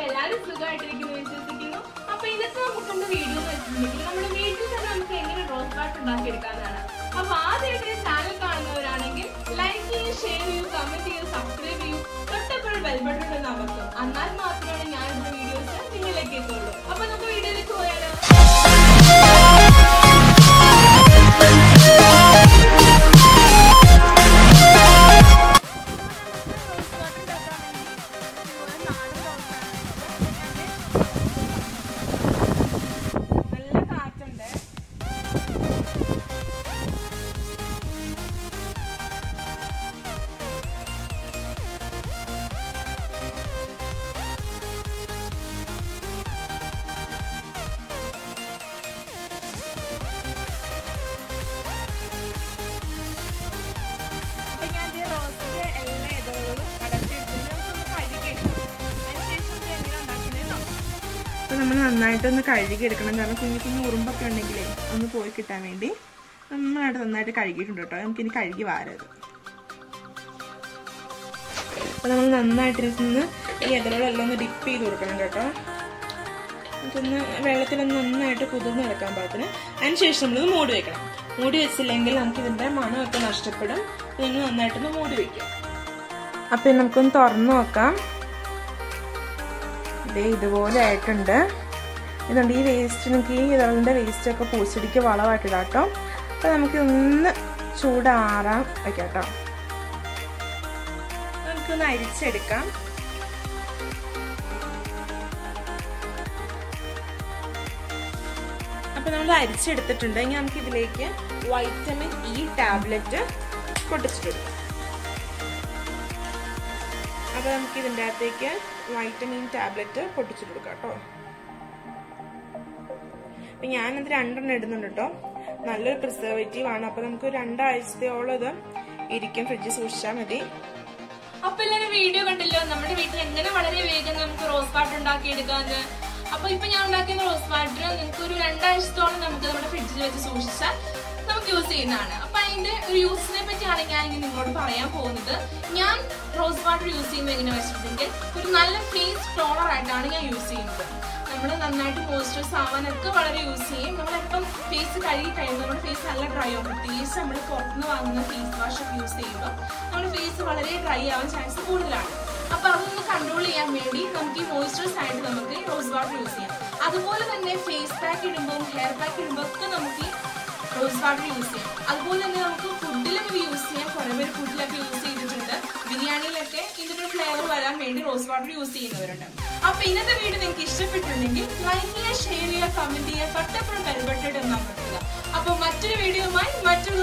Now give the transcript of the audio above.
എല്ലാവരും സുഖമായിട്ടിരിക്കുന്നു വിശ്വസിക്കുന്നു അപ്പൊ ഇന്നത്തെ നമുക്കുള്ള വീഡിയോ എന്ന് വെച്ചിട്ടുണ്ടെങ്കിൽ നമ്മുടെ വീട്ടിൽ തന്നെ നമുക്ക് എങ്ങനെ റോസ് വാട്ടർ ഉണ്ടാക്കിയെടുക്കാനാണ് അപ്പൊ ആദ്യമായിട്ട് ചാനൽ കാണുന്നവരാണെങ്കിൽ ലൈക്ക് ചെയ്യൂ ഷെയർ ചെയ്യൂ കമന്റ് ചെയ്യൂ സബ്സ്ക്രൈബ് ചെയ്യൂ തൊട്ടപ്പോഴും ബെൽബട്ടൺ ഒന്ന് അമർത്തും എന്നാൽ മാത്രമാണ് ഞാൻ ഇടുന്ന വീഡിയോസ് നിങ്ങളിലേക്ക് എത്തുള്ളൂ അപ്പൊ നമുക്ക് വീഡിയോയിലേക്ക് പോയാലോ നല്ല കാറ്റുണ്ട് അപ്പൊ ഞാൻ ഈ റോസിന്റെ എല്ലാ ഇതളുകളും അടച്ചെടുത്തിട്ട് നമുക്കൊന്ന് കഴുകിയെടുക്കാം അതിനുശേഷം ഇത് എങ്ങനെ ഉണ്ടാക്കുന്നത് നോക്കാം അപ്പോൾ നമ്മൾ നന്നായിട്ടൊന്ന് കഴുകിയെടുക്കണം കാരണം കുഞ്ഞു കുഞ്ഞു ഉറുമ്പൊക്കെ ഉണ്ടെങ്കിലേ ഒന്ന് പോയി കിട്ടാൻ വേണ്ടി നന്നായിട്ട് നന്നായിട്ട് കഴുകിയിട്ടുണ്ട് കേട്ടോ നമുക്കിനി കഴുകി വാരത് അപ്പോൾ നമ്മൾ നന്നായിട്ട് ഇരുന്ന് ഈ ഇതളുകളെല്ലാം ഒന്ന് ഡിപ്പ് ചെയ്ത് കൊടുക്കണം കേട്ടോ നമുക്കൊന്ന് വെള്ളത്തിലൊന്ന് നന്നായിട്ട് കുതിർന്ന് കിടക്കാൻ പാകത്തിന് അതിനുശേഷം നമ്മളിത് മൂടി വെക്കണം മൂടി വെച്ചില്ലെങ്കിൽ നമുക്ക് ഇതിൻ്റെ മണമൊക്കെ നഷ്ടപ്പെടും ഇതൊന്ന് നന്നായിട്ടൊന്ന് മൂടി വെക്കാം അപ്പം ഇനി നമുക്കൊന്ന് തുറന്നു നോക്കാം ഇതേ ഇതുപോലെ ആയിട്ടുണ്ട് ഇതുണ്ട് ഈ വേസ്റ്റ് നമുക്ക് ഈ ഇതളിൻ്റെ വേസ്റ്റ് ഒക്കെ പൂച്ചെടിക്ക് വളമായിട്ട് ഇടാം കേട്ടോ അപ്പോൾ നമുക്ക് ഒന്ന് ചൂടാറാൻ വയ്ക്കാം കേട്ടോ നമുക്കൊന്ന് അരിച്ചെടുക്കാം അപ്പോൾ നമ്മൾ അരിച്ചെടുത്തിട്ടുണ്ട് ഇനി നമുക്ക് ഇതിലേക്ക് വൈറ്റമിൻ ഇ ടാബ്ലറ്റ് പൊട്ടിച്ചിട്ടുണ്ട് അപ്പോൾ നമുക്ക് ഇതിൻ്റെ അകത്തേക്ക് വൈറ്റമിൻ ടാബ്ലറ്റ് പൊട്ടിച്ചിട്ട് കൊടുക്കാം കേട്ടോ അപ്പം ഞാനത് രണ്ടെണ്ണം ഇടുന്നുണ്ട് കേട്ടോ നല്ലൊരു പ്രിസർവേറ്റീവ് ആണ് അപ്പോൾ നമുക്ക് രണ്ടാഴ്ചയോളം ഇത് ഇരിക്കും ഫ്രിഡ്ജിൽ സൂക്ഷിച്ചാൽ മതി അപ്പൊ എല്ലാവരും വീഡിയോ കണ്ടല്ലോ നമ്മുടെ വീട്ടിൽ എങ്ങനെ വളരെ വേഗം നമുക്ക് റോസ് വാട്ടർ ഉണ്ടാക്കിയെടുക്കാന്ന് അപ്പൊ ഇപ്പൊ ഞാൻ ഉണ്ടാക്കുന്ന റോസ് വാട്ടർ നിങ്ങൾക്ക് ഒരു രണ്ടാഴ്ചത്തോളം നമുക്ക് നമ്മുടെ ഫ്രിഡ്ജിൽ വെച്ച് സൂക്ഷിച്ചാൽ നമുക്ക് യൂസ് ചെയ്യുന്നതാണ് അപ്പൊ അതിന്റെ ഒരു യൂസിനെ പറ്റിയാണ് ഞാൻ ഇനി നിങ്ങളോട് പറയാൻ പോകുന്നത് ഞാൻ റോസ് വാട്ടർ യൂസ് ചെയ്യുന്നത് എങ്ങനെ വെച്ചിട്ടുണ്ടെങ്കിൽ ഒരു നല്ല ഫേസ് ടോണർ ആയിട്ടാണ് ഞാൻ യൂസ് ചെയ്യുന്നത് നമ്മൾ നന്നായിട്ട് മോയ്സ്ചറൈസ് ആവാനൊക്കെ വളരെ യൂസ് ചെയ്യും നമ്മളെപ്പം ഫേസ് കഴുകി കഴിയുമ്പോൾ നമ്മുടെ ഫേസ് നല്ല ഡ്രൈ ആവും പ്രത്യേകിച്ച് നമ്മൾ പുറത്തുനിന്ന് വാങ്ങുന്ന ഫേസ് വാഷ് ഒക്കെ യൂസ് ചെയ്യുമ്പോൾ നമ്മുടെ ഫേസ് വളരെ ഡ്രൈ ആവാൻ ചാൻസ് കൂടുതലാണ് അപ്പൊ അതൊന്ന് കൺട്രോൾ ചെയ്യാൻ വേണ്ടി നമുക്ക് ഈ മോയ്സ്ചറൈസ് ആയിട്ട് നമുക്ക് റോസ് വാട്ടർ യൂസ് ചെയ്യാം അതുപോലെ തന്നെ ഫേസ് പാക്ക് ഇടുമ്പോൾ ഹെയർ പാക്ക് ഇടുമ്പോൾ ഒക്കെ നമുക്ക് ഈ റോസ് വാട്ടർ യൂസ് ചെയ്യാം അതുപോലെ തന്നെ നമുക്ക് ഫുഡിലൊക്കെ ഇത് യൂസ് ചെയ്യാം കുറെ പേര് ഫുഡിലൊക്കെ യൂസ് ചെയ്തിട്ടുണ്ട് ബിരിയാണിയിലൊക്കെ ഇതിന്റെ ഫ്ലേവർ വരാൻ വേണ്ടി റോസ് വാട്ടർ യൂസ് ചെയ്യുന്നവരുണ്ട് അപ്പൊ ഇന്നത്തെ വീഡിയോ നിങ്ങൾക്ക് ഇഷ്ടപ്പെട്ടിട്ടുണ്ടെങ്കിൽ ലൈക്ക് ചെയ്യുക ഷെയർ ചെയ്യുക കമന്റ് ചെയ്യുക തൊട്ടപ്പുറം ബെൽബട്ടൺ എന്ന് അമർത്തുക അപ്പൊ മറ്റൊരു വീഡിയോയുമായി മറ്റൊരു